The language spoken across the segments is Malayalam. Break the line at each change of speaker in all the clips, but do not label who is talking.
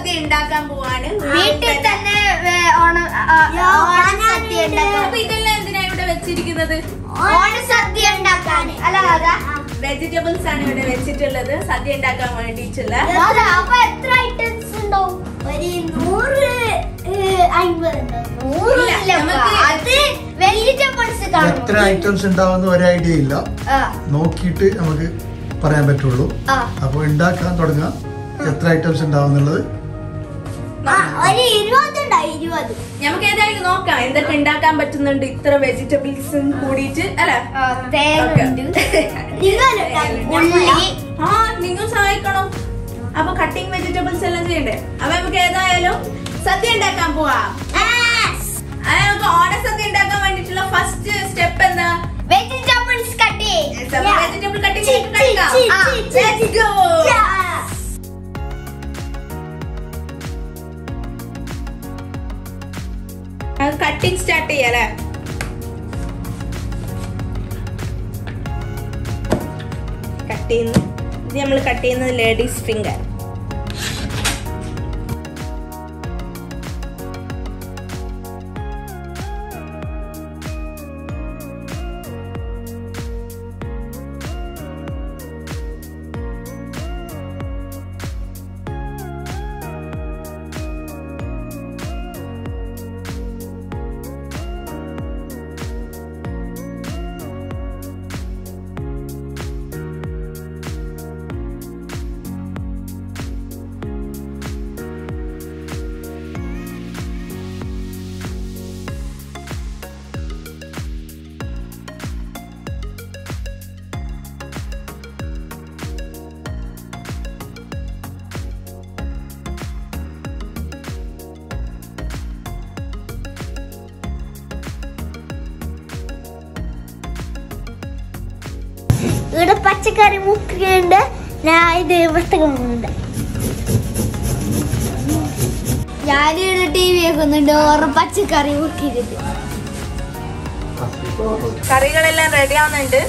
ഓണസദ്യ ഉണ്ടാക്കാൻ പോവാണ്
വീട്ടിൽ തന്നെ വേ- ഓണം ആ, ഓണസദ്യ ഉണ്ടാക്കാൻ
അപ്പൊ ഇതെല്ലാം എന്തിനാ ഇവിടെ വെച്ചിരിക്കുന്നത്
ഓണസദ്യ ഉണ്ടാക്കാൻ അല്ല അതാ
വെജിറ്റബിൾസ് ആണ് ഇവിടെ വെച്ചിട്ടുള്ളത് സദ്യ ഉണ്ടാക്കാൻ വേണ്ടിയിട്ടുള്ള
അതാ, അപ്പൊ എത്ര ഐറ്റംസ് ഉണ്ടാവും ഒരു നൂറ് അമ്പത്
ഇല്ല, നമുക്ക്
അത് വെജിറ്റബിൾസ്
എത്ര ഐറ്റംസ് ഉണ്ടാവുന്ന ഒരു ഐഡിയ ഇല്ല നോക്കിയിട്ട് നമുക്ക് പറയാൻ പറ്റുള്ളൂ അപ്പോൾ ഉണ്ടാക്കാൻ തുടങ്ങാം എത്ര ഐറ്റംസ് ഉണ്ടാവും എന്നുള്ളത്
ഒരു ഇരുപതുണ്ടാവും ഇരുപത്
നമുക്ക് ഏതായാലും നോക്കാം എന്തൊക്കെ ഉണ്ടാക്കാൻ പറ്റുന്നുണ്ട് ഇത്ര വെജിറ്റബിൾസും കൂടിയിട്ട് അല്ലെ
തേങ്ങ ഉള്ളി
ആ നിങ്ങൾ സഹായിക്കണം അപ്പൊ കട്ടിങ് വെജിറ്റബിൾസ് എല്ലാം ചെയ്യണ്ടേ അപ്പൊ നമുക്ക് ഏതായാലും സദ്യ ഉണ്ടാക്കാൻ പോവാം അത് നമുക്ക് ഓണസദ്യ ഉണ്ടാക്കാൻ വേണ്ടിട്ടുള്ള ഫസ്റ്റ് സ്റ്റെപ്പ് എന്താ
vegetables cut
vegetable cutting let's go cutting start ചെയ്യാലേ കട്ട് ചെയ്യുന്നു ഇത് നമ്മൾ കട്ട് ചെയ്യുന്നത് ലേഡീസ് ഫിംഗർ
ഇവിടെ പച്ചക്കറി മുക്കുന്നുണ്ട് ഞാൻ ഇത് വൃത്തകളുണ്ട് ഞാനിവിടെ ടി വി വെക്കുന്നുണ്ട് ഓറ പച്ചക്കറി മുക്കിയിട്ട്
കറികളെല്ലാം റെഡി ആവുന്നുണ്ട്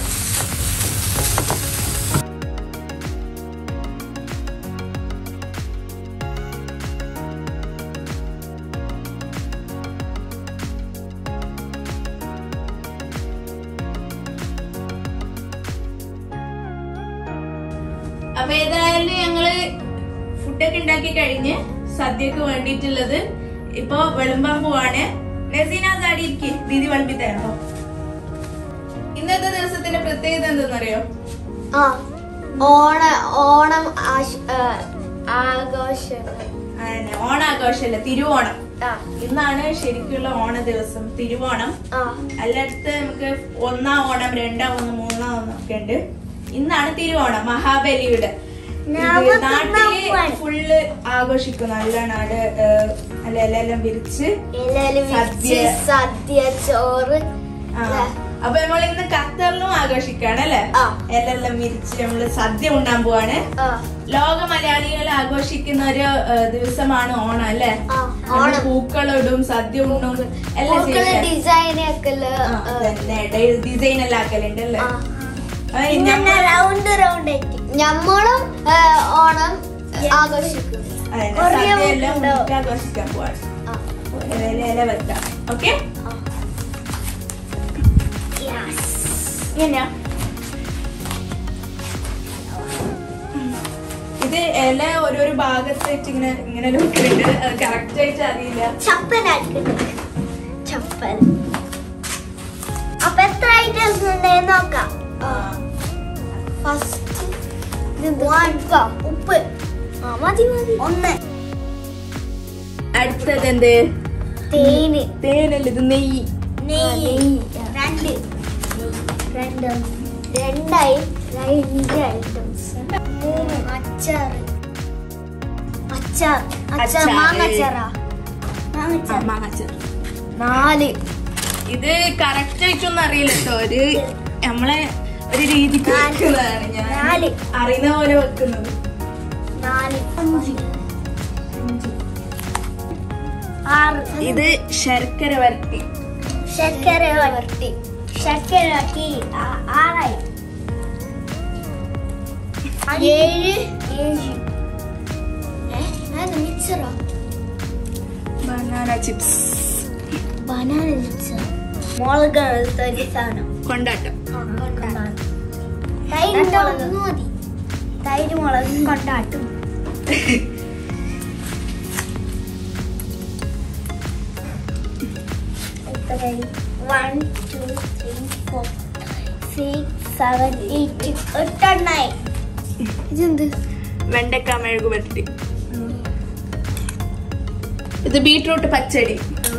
അപ്പൊ ഏതായാലും ഞങ്ങള് ഫുഡൊക്കെ ഉണ്ടാക്കി കഴിഞ്ഞ് സദ്യക്ക് വേണ്ടിയിട്ടുള്ളത് ഇപ്പൊ വെളുമ്പാൻ പോവാണ് നസീന താടിയിരിക്കും ദീദി വിളമ്പി തരണോ ഇന്നത്തെ ദിവസത്തിന്റെ പ്രത്യേകത എന്തെന്നറിയോ
ആ ഓണ ഓണം ആശ- ആ, ആഘോഷങ്ങൾ
അതന്നെ, ഓണാഘോഷമല്ല തിരുവോണം
ആ
ഇന്നാണ് ശരിക്കുള്ള ഓണ ദിവസം തിരുവോണം
ആ
എല്ലായിടത്ത് നമുക്ക് ഒന്നാം ഓണം രണ്ടാം ഓണം മൂന്നാം ഓണം ഒക്കെ ഉണ്ട് ഇന്നാണ് തിരുവോണം മഹാബലിയുടെ ഇത്
നവതിന്നാം
നാട്ടില്
പോവാണ്.
ഫുള്ള് ആഘോഷിക്കും നല്ല നാട് ഏഹ്, അല്ല എല്ലാം വിരിച്ച്
എല്ലാരും
സദ്യ.
വിരിച്ച് സദ്യ ചോറ്
ആ.
അല്ലേ?
അപ്പൊ നമ്മൾ ഇന്ന് ഖത്തറിലും ആഘോഷിക്കാണ് അല്ലെ
ആ.
എല്ലാം വിരിച്ച് നമ്മള് സദ്യ ഉണ്ടാൻ പോവാണ്
ആ
ലോക മലയാളികൾ ആഘോഷിക്കുന്ന ഒരു ഏഹ്, ദിവസമാണ് ഓണം അല്ലെ
ആ, ഓണം.
പൂക്കളിടും സദ്യ ഉണ്ടും എല്ലാം
പൂക്കള്
ചെയ്യും
ഡിസൈൻ ഒക്കെ
ഡിസൈൻ എല്ലാം ആക്കലുണ്ട് അല്ലേ ആ,
ഇങ്ങനെ
ഞമ്മ-
റൗണ്ട് റൗണ്ട് ആയിട്ട് നമ്മളും ആ, ഓണം ആഘോഷിക്കും
അതന്നെ,
കുറേ
സദ്യ എല്ലാം
ഉണ്ടോ?
ഉണ്ടിട്ട് ആഘോഷിക്കാൻ പോവാണ്
ആ.
ഇല ഇല വെക്കാം ഓക്കെ ഇങ്ങനെയാ ഇത് ഇല ഓരോരോ ഭാഗത്ത് വെച്ച് ഇങ്ങനെ ഇങ്ങനെ വെക്കുന്നുണ്ട് കറക്റ്റ് ആയിട്ട് അറിയില്ല
ചപ്പലാക്കുന്നു ചപ്പൽ അപ്പൊ എത്ര ഐറ്റംസ് ഉണ്ട് നോക്കാം ഫസ്റ്റ് ഉപ്പ് ഉപ്പ് ആ മതി മതി ഒന്ന്
അടുത്തത് എന്ത്
തേന്
തേനല്ല ഇത് നെയ്യ്
നെയ്യ് രണ്ട് രണ്ട് രണ്ടായി രണ്ട് ഐറ്റംസ് മൂന്ന് അച്ചാർ അച്ചാർ അച്ചാർ
അച്ചാറ്.
മാങ്ങച്ചാറാ
ആ,
മാങ്ങച്ചാർ
മാങ്ങാച്ചാർ.
നാല്
ഇത് കറക്റ്റ് ആയിട്ടൊന്നും അറിയില്ല കേട്ടോ ഒരു നമ്മളെ ഒരു രീതിക്ക്
നാല്.
വെക്കുന്നതാണ് ഞാൻ
നാല്.
അറിയുന്ന പോലെ വെക്കുന്നത്
നാല് അഞ്ച് ആറ്
ഇത് ശർക്കര വരട്ടി
ശർക്കര വരട്ടി ശർക്കര വരട്ടി ആ- ആറായി ഏഴ് ഏഴ് ഏ? ഞാൻ മിക്സറോ
ബനാന ചിപ്സ്
ബനാന മിക്സർ മുളക് ഒരു സാധനം
കൊണ്ടാട്ടം
തൈര് മുളക് മതി തൈര് മുളക് കൊണ്ടാട്ടും one two three four six seven eight എട്ടെണ്ണായി ഇതെന്ത്
വെണ്ടക്ക മെഴുകു പറ്റി ഇത് ബീട്രൂട്ട് പച്ചടി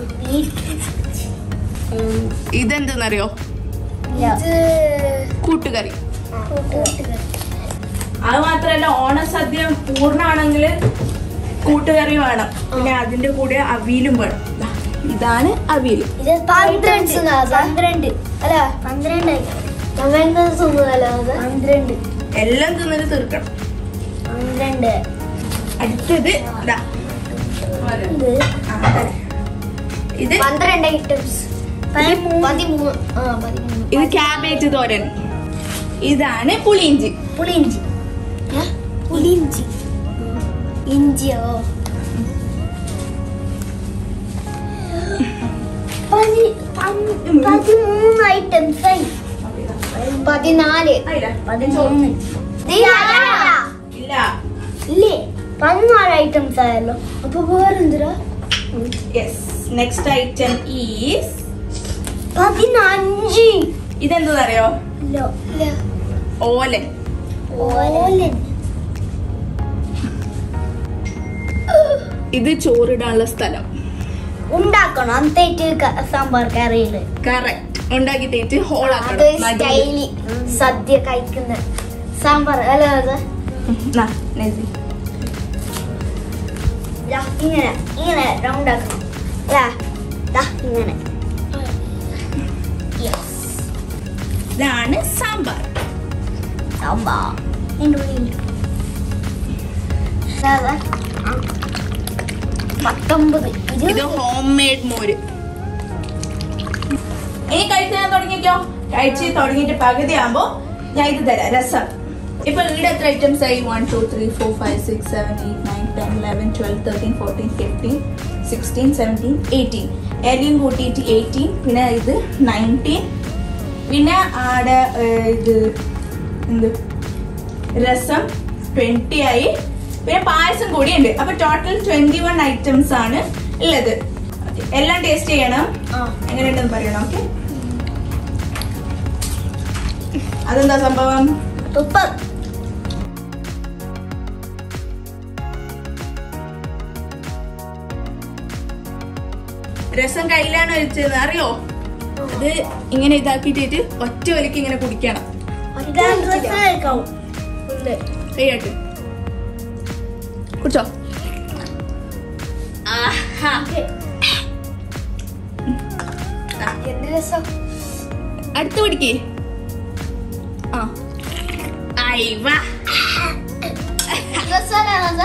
ഇതെന്തെന്നറിയോ
ഇത്
കൂട്ടുകറി
കൂട്ടുകറി
അത് മാത്രല്ല ഓണസദ്യ പൂർണ്ണാണെങ്കിൽ കൂട്ടുകറി വേണം പിന്നെ അതിന്റെ കൂടെ അവിയലും വേണം ദാ, ഇതാണ് അവിയൽ
ഇത് പന്ത്രണ്ട് പന്ത്രണ്ട് അല്ല പന്ത്രണ്ട് പന്ത്രണ്ട് സുഖമല്ല പന്ത്രണ്ട്
എല്ലാം തിന്നിട്ട് തീർക്കണം
പന്ത്രണ്ട്
അടുത്തത് ദാ.
ഇത്
ആ, ദാ. ഇത്
പന്ത്രണ്ട് ഐറ്റംസ് പതിമൂന്ന് ആ പതിമൂന്ന്
ഇത് ക്യാബേജ് തോരൻ ഇതാണ് പുളിയിഞ്ചി
പുളിയിഞ്ചി പുളിയിഞ്ചി ഇഞ്ചിയോ പതി- പൻ- പതിമൂന്ന് ഐറ്റംസ് ആയി പതിനാല് പതിമൂന്ന്
ഇല്ല
ഇല്ലേ പതിനാല് ഐറ്റംസ് ആയല്ലോ അപ്പൊ വേറെന്തിരാ
യെസ് നെക്സ്റ്റ് ഐറ്റം ഈസ്
പതിനഞ്ച്
ഇതെന്തെന്നറിയോ
ഇല്ല
ഓലൻ
ഓലൻ
ഇത് ചോറിടാനുള്ള സ്ഥലം
ഉണ്ടാക്കണം അന്നത്തേറ്റ് സാമ്പാർ കറിയില്
കറക്റ്റ് ഉണ്ടാക്കിട്ടേറ്റ്
അത്
ഹോളാക്കണം
സ്റ്റൈലി സദ്യ കഴിക്കുന്ന സാമ്പാർ അല്ല അത്
നാ, നെസി.
ദാ ഇങ്ങനെ ഇങ്ങനെ റൗണ്ട് ആക്കണം ദാ, ദാ ഇങ്ങനെ Yes.
ഇതാണ് സാമ്പാർ
സാമ്പാർ എൻ്റെ ഉള്ളിൽ ദാ, ദാ. ആ. പത്തൊമ്പത്
ഇത്
ഇരുപത്
ഹോം മെയ്ഡ് മോര് ഇനി കഴിക്കാൻ തുടങ്ങിക്കോ കഴിച്ച് തുടങ്ങിയിട്ട് പകുതി ആകുമ്പോ ഞാൻ ഇത് തരാം രസം ഇപ്പൊ ഇവിടെ എത്ര ഐറ്റംസ് ആയി one two three four five six seven eight nine ten eleven twelve thirteen fourteen fifteen sixteen seventeen eighteen എല്ലാം കൂട്ടിയിട്ട് എയ്റ്റീൻ പിന്നെ ഇത് നയൻറ്റീൻ പിന്നെ ആടെ ഏർ, ഇത് എന്ത് രസം ട്വന്റി ആയി പിന്നെ പായസം കൂടി ഉണ്ട് അപ്പൊ ടോട്ടൽ ട്വന്റി വൺ ഐറ്റംസ് ആണ് ഉള്ളത് Okay. എല്ലാം ടേസ്റ്റ് ചെയ്യണം
ആ
എങ്ങനെയുണ്ടെന്ന് പറയണം ഓക്കെ അതെന്താ സംഭവം
സൂപ്പർ
രസം കയ്യിലാണ് ഒഴിച്ചത് അറിയോ അത് ഇങ്ങനെ ഇതാക്കിയിട്ട് ഒറ്റ വലിക്ക് ഇങ്ങനെ കുടിക്കണം കൈയാട്ട് കുടിച്ചോ ആഹാ. ആ,
എന്ത് രസം
അടുത്ത് പിടിക്ക് ആ ആയി വാ
രസമാണ്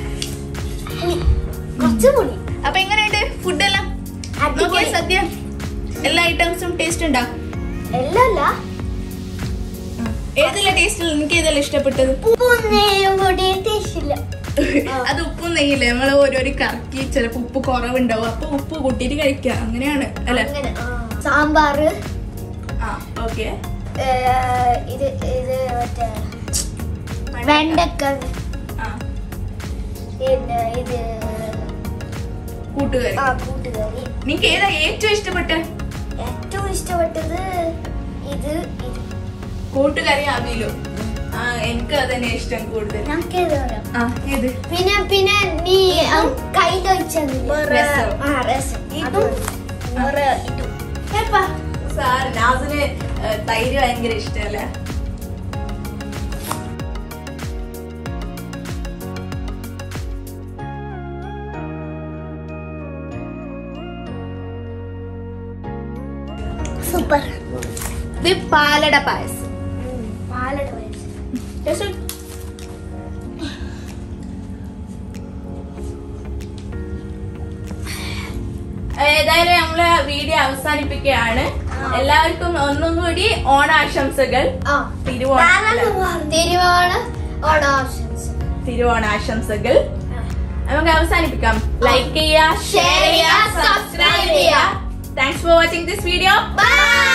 കുറച്ച് പൊടി
അപ്പൊ എങ്ങനെയുണ്ട് ഫുഡെല്ലാം നോക്കിയ സദ്യ എല്ലാ ഐറ്റംസും ടേസ്റ്റ് ഉണ്ടോ
എല്ലല്ല
ഏതെല്ലാം ടേസ്റ്റ് എനിക്ക് ഏതെല്ലാം ഇഷ്ടപ്പെട്ടത്
ഉപ്പൊന്നും കൂടി ടേസ്റ്റില്ല
അത് ഉപ്പും നെയ്യില്ല നമ്മൾ ഓരോരോ കറക്കി ചിലപ്പോ ഉപ്പ് കുറവുണ്ടാവും അപ്പൊ ഉപ്പ് കൂട്ടിയിട്ട് കഴിക്കുക അങ്ങനെയാണ് അല്ലെ
അങ്ങനെ സാമ്പാർ
ആ ഓക്കെ
ഇത് ഇത് മറ്റേ വെണ്ടക്ക
ആ
പിന്നെ ഇത്
കൂട്ടുകറി
ആ കൂട്ടുകറി
നിനക്ക് ഏതാ ഏറ്റവും ഇഷ്ടപ്പെട്ട
ഏറ്റവും ഇഷ്ടപ്പെട്ടത് ഇത് ഇത്
കൂട്ടുകറി അവിയിലും ആ എനിക്ക് അതന്നെ ഇഷ്ടം കൂടുതൽ
ഞങ്ങൾക്ക് ഏത് പറയാം
ആ ഏത്
പിന്നെ പിന്നെ നീ കയ്യിൽ വെച്ചത്
രസം.
ആ രസം ഇതും വേറെ ഇതും ഏപ്പാ
സാർ നാസിന് ഏ, തൈര് ഭയങ്കര ഇഷ്ടല്ലേ
സൂപ്പർ
ഇത് പാലട പായസം
പാലട വയസ്സ്
രസം ഏതായാലും നമ്മള് വീഡിയോ അവസാനിപ്പിക്കുകയാണ് എല്ലാവർക്കും ഒന്നും കൂടി ഓണാശംസകൾ
ആ
തിരുവോണ
തിരുവോണ ഓണാശംസ
തിരുവോണാശംസകൾ നമുക്ക് അവസാനിപ്പിക്കാം ലൈക്ക് ചെയ്യുക ഷെയർ ചെയ്യുക സബ്സ്ക്രൈബ് ചെയ്യുക thanks for watching this video
by